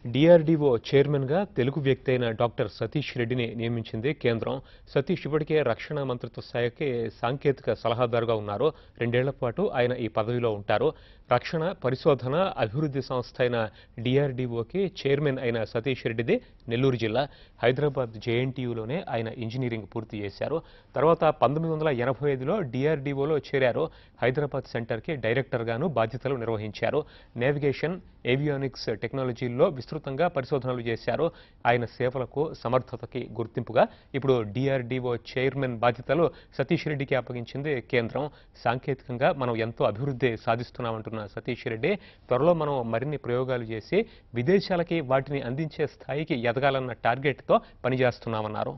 DRDO చైర్మన్గా తెలుగు వ్యక్తి అయిన డాక్టర్ సతీష్ రెడ్డిని నియమించింది కేంద్రం సతీష్ ఇప్పటికే రక్షణ మంత్రిత్వ శాఖకి సాంకేతిక సలహాదారుగా ఉన్నారు రెండేళ్ల పాటు ఆయన ఈ పదవిలో ఉంటారు రక్షణ పరిశోధన అభివృద్ధి సంస్థ అయిన డిఆర్డీఓకి చైర్మన్ అయిన సతీష్ రెడ్డిది నెల్లూరు జిల్లా హైదరాబాద్ జేఎన్టీయూలోనే ఆయన ఇంజనీరింగ్ పూర్తి చేశారు తర్వాత పంతొమ్మిది వందల ఎనభై ఐదులో డిఆర్డీఓలో చేరారు హైదరాబాద్ సెంటర్కి డైరెక్టర్గాను బాధ్యతలు నిర్వహించారు నేవిగేషన్ ఏవియానిక్స్ టెక్నాలజీల్లో విస్తృతంగా పరిశోధనలు చేశారు ఆయన సేవలకు సమర్థతకి గుర్తింపుగా ఇప్పుడు డిఆర్డీఓ చైర్మన్ బాధ్యతలు సతీష్ రెడ్డికి అప్పగించింది కేంద్రం సాంకేతికంగా మనం ఎంతో అభివృద్ధి సాధిస్తున్నామంటున్న సతీష్ రెడ్డి త్వరలో మనం మరిన్ని ప్రయోగాలు చేసి విదేశాలకి వాటిని అందించే స్థాయికి ఎదగాలన్న టార్గెట్తో పనిచేస్తున్నామన్నారు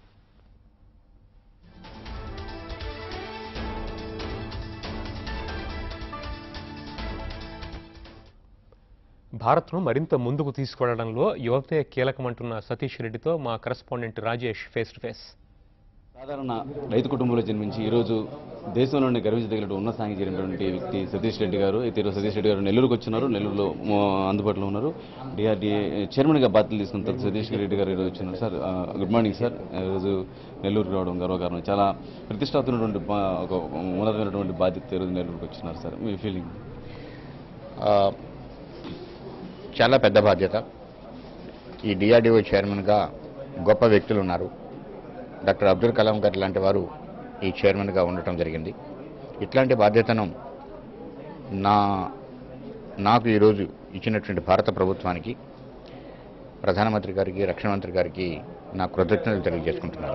భారత్ను మరింత ముందుకు తీసుకెళ్లడంలో యువతే కీలకమంటున్న సతీష్ రెడ్డితో మా correspondent Rajesh face to face సాధారణ రైతు కుటుంబంలో జన్మించి ఈరోజు దేశంలోనే గర్వించదగిన ఉన్న స్థాయికి చేరినటువంటి వ్యక్తి సతీష్ రెడ్డి గారు అయితే ఈరోజు సతీష్ రెడ్డి గారు నెల్లూరుకు వచ్చినారు నెల్లూరులో మో- అందుబాటులో ఉన్నారు డిఆర్డీఏ చైర్మన్గా బాధ్యతలు తీసుకున్న తర్వాత సతీష్ రెడ్డి గారు ఈరోజు వచ్చినారు సార్ ఆ, గుడ్ మార్నింగ్ సార్ ఈరోజు నెల్లూరుకు రావడం గర్వకారణం చాలా ప్రతిష్టాత్మకమైనటువంటి బా- ఒక ఉన్నతమైనటువంటి బాధ్యత ఈరోజు నెల్లూరుకు వచ్చినారు సార్ మీ ఫీలింగ్ ఆ, చాలా పెద్ద బాధ్యత ఈ డిఆర్డిఓ చైర్మన్గా గొప్ప వ్యక్తులు ఉన్నారు డాక్టర్ అబ్దుల్ కలాం గారు లాంటి వారు ఈ చైర్మన్గా ఉండటం జరిగింది ఇట్లాంటి బాధ్యతను నా నాకు ఈరోజు ఇచ్చినటువంటి భారత ప్రభుత్వానికి ప్రధానమంత్రి గారికి రక్షణ మంత్రి గారికి నా కృతజ్ఞతలు తెలియజేసుకుంటున్నాను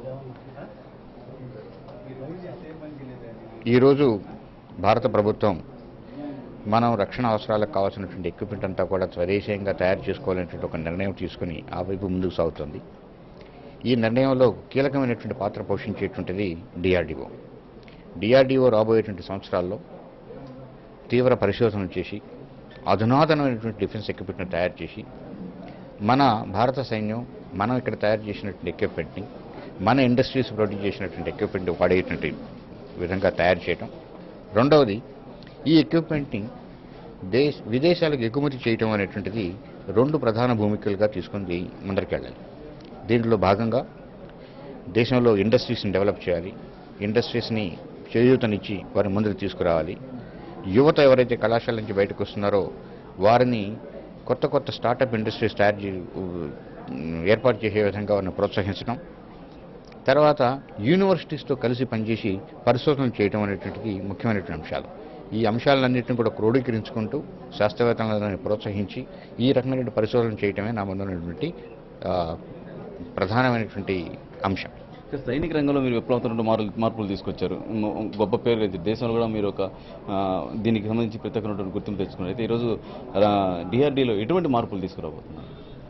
ఈరోజు భారత ప్రభుత్వం మనం రక్షణ అవసరాలకు కావాల్సినటువంటి ఎక్విప్మెంట్ అంతా కూడా స్వదేశీయంగా తయారు చేసుకోవాలనేటువంటి ఒక నిర్ణయం తీసుకుని ఆ వైపు ముందుకు సాగుతుంది ఈ నిర్ణయంలో కీలకమైనటువంటి పాత్ర పోషించేటువంటిది డిఆర్డిఓ డిఆర్డిఓ రాబోయేటువంటి సంవత్సరాల్లో తీవ్ర పరిశోధనలు చేసి అధునాతనమైనటువంటి డిఫెన్స్ ఎక్విప్మెంట్ని తయారు చేసి మన భారత సైన్యం మనం ఇక్కడ తయారు చేసినటువంటి ఎక్విప్మెంట్ని మన ఇండస్ట్రీస్ ప్రొడ్యూస్ చేసినటువంటి ఎక్విప్మెంట్ వాడేటువంటి విధంగా తయారు చేయటం రెండవది ఈ ఎక్విప్మెంట్ని దేశ విదేశాలకు ఎగుమతి చేయటం అనేటువంటిది రెండు ప్రధాన భూమికలుగా తీసుకుంది ముందరికెళ్ళాలి దీంట్లో భాగంగా దేశంలో ఇండస్ట్రీస్ని డెవలప్ చేయాలి ఇండస్ట్రీస్ని చేయూతనిచ్చి వారిని ముందుకు తీసుకురావాలి యువత ఎవరైతే కళాశాల నుంచి బయటకు వస్తున్నారో వారిని కొత్త కొత్త స్టార్టప్ ఇండస్ట్రీస్ తయారు చే ఏర్పాటు చేసే విధంగా వారిని ప్రోత్సహించడం తర్వాత యూనివర్సిటీస్తో కలిసి పనిచేసి పరిశోధనలు చేయడం అనేటువంటిది ముఖ్యమైనటువంటి అంశాలు ఈ అంశాలన్నింటినీ కూడా క్రోడీకరించుకుంటూ శాస్త్రవేత్తలను ప్రోత్సహించి ఈ రకమైన పరిశోధన చేయటమే నా ముందున్నటువంటి ఆ, ప్రధానమైనటువంటి అంశం ఇక సైనిక రంగంలో మీరు విప్లవంతో మార్పులు మార్పులు తీసుకొచ్చారు మ- గొప్ప పేరు అయితే దేశంలో కూడా మీరు ఒక ఆ, దీనికి సంబంధించి ప్రత్యేకమైనటువంటి గుర్తింపు తెచ్చుకున్నారు అయితే ఈరోజు డిఆర్డీలో ఎటువంటి మార్పులు తీసుకురాబోతున్నారు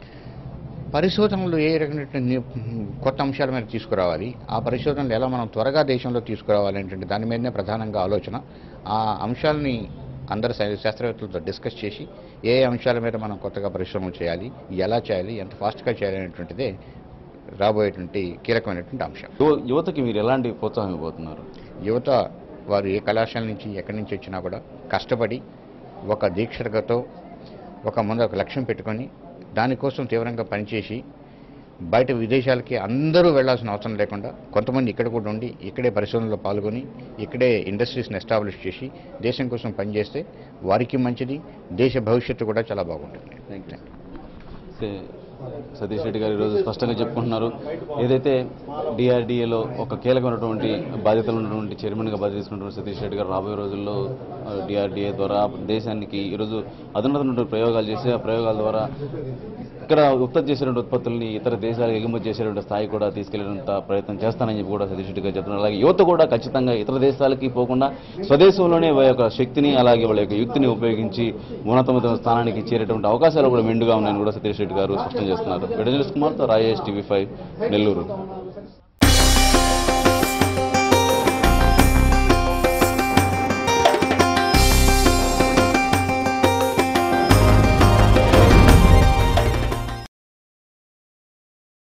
పరిశోధనలు ఏ రకమైనటువంటి కొత్త అంశాల మీద తీసుకురావాలి ఆ పరిశోధనలు ఎలా మనం త్వరగా దేశంలో తీసుకురావాలి అనేటువంటి దాని మీదనే ప్రధానంగా ఆలోచన ఆ అంశాలని అందరు సై- శాస్త్రవేత్తలతో డిస్కస్ చేసి ఏ ఏ అంశాల మీద మనం కొత్తగా పరిశ్రమలు చేయాలి ఎలా చేయాలి ఎంత ఫాస్ట్గా చేయాలి అనేటువంటిదే రాబోయేటువంటి కీలకమైనటువంటి అంశం యువ- యువతకి మీరు ఎలాంటి ప్రోత్సాహం ఇవ్వబోతున్నారు యువత వారు ఏ కళాశాల నుంచి ఎక్కడి నుంచి వచ్చినా కూడా కష్టపడి ఒక దీక్షతో ఒక ముందు ఒక లక్ష్యం పెట్టుకొని దానికోసం తీవ్రంగా పనిచేసి బయట విదేశాలకి అందరూ వెళ్ళాల్సిన అవసరం లేకుండా కొంతమంది ఇక్కడ కూడా ఉండి ఇక్కడే పరిశోధనలో పాల్గొని ఇక్కడే ఇండస్ట్రీస్ని ఎస్టాబ్లిష్ చేసి దేశం కోసం పనిచేస్తే వారికి మంచిది దేశ భవిష్యత్తు కూడా చాలా బాగుంటుంది థ్యాంక్ యూ సే సతీష్ రెడ్డి గారు ఈరోజు స్పష్టంగా చెప్పుకుంటున్నారు ఏదైతే డిఆర్డీఏలో ఒక కీలకమైనటువంటి బాధ్యతలు ఉన్నటువంటి చైర్మన్గా బాధ్యత తీసుకున్నటువంటి సతీష్ రెడ్డి గారు రాబోయే రోజుల్లో డిఆర్డీఏ ద్వారా దేశానికి ఈరోజు అధునాతనటువంటి ప్రయోగాలు చేసి ఆ ప్రయోగాల ద్వారా ఇక్కడ ఉత్పత్తి చేసినటువంటి ఉత్పత్తుల్ని ఇతర దేశాలకు ఎగుమతి చేసేటువంటి స్థాయి కూడా తీసుకెళ్లేంత ప్రయత్నం చేస్తానని చెప్పి కూడా సతీష్ రెడ్డి గారు చెప్తున్నారు అలాగే యువత కూడా ఖచ్చితంగా ఇతర దేశాలకి పోకుండా స్వదేశంలోనే వాళ్ళ యొక్క శక్తిని అలాగే వాళ్ళ యొక్క యుక్తిని ఉపయోగించి ఉన్నతమైన స్థానానికి చేరేటువంటి అవకాశాలు కూడా మెండుగా ఉన్నాయని కూడా సతీష్ రెడ్డి గారు స్పష్టం చేస్తున్నారు విడజల్స్ కుమార్తో రాజేష్ టీవీ ఫైవ్ నెల్లూరు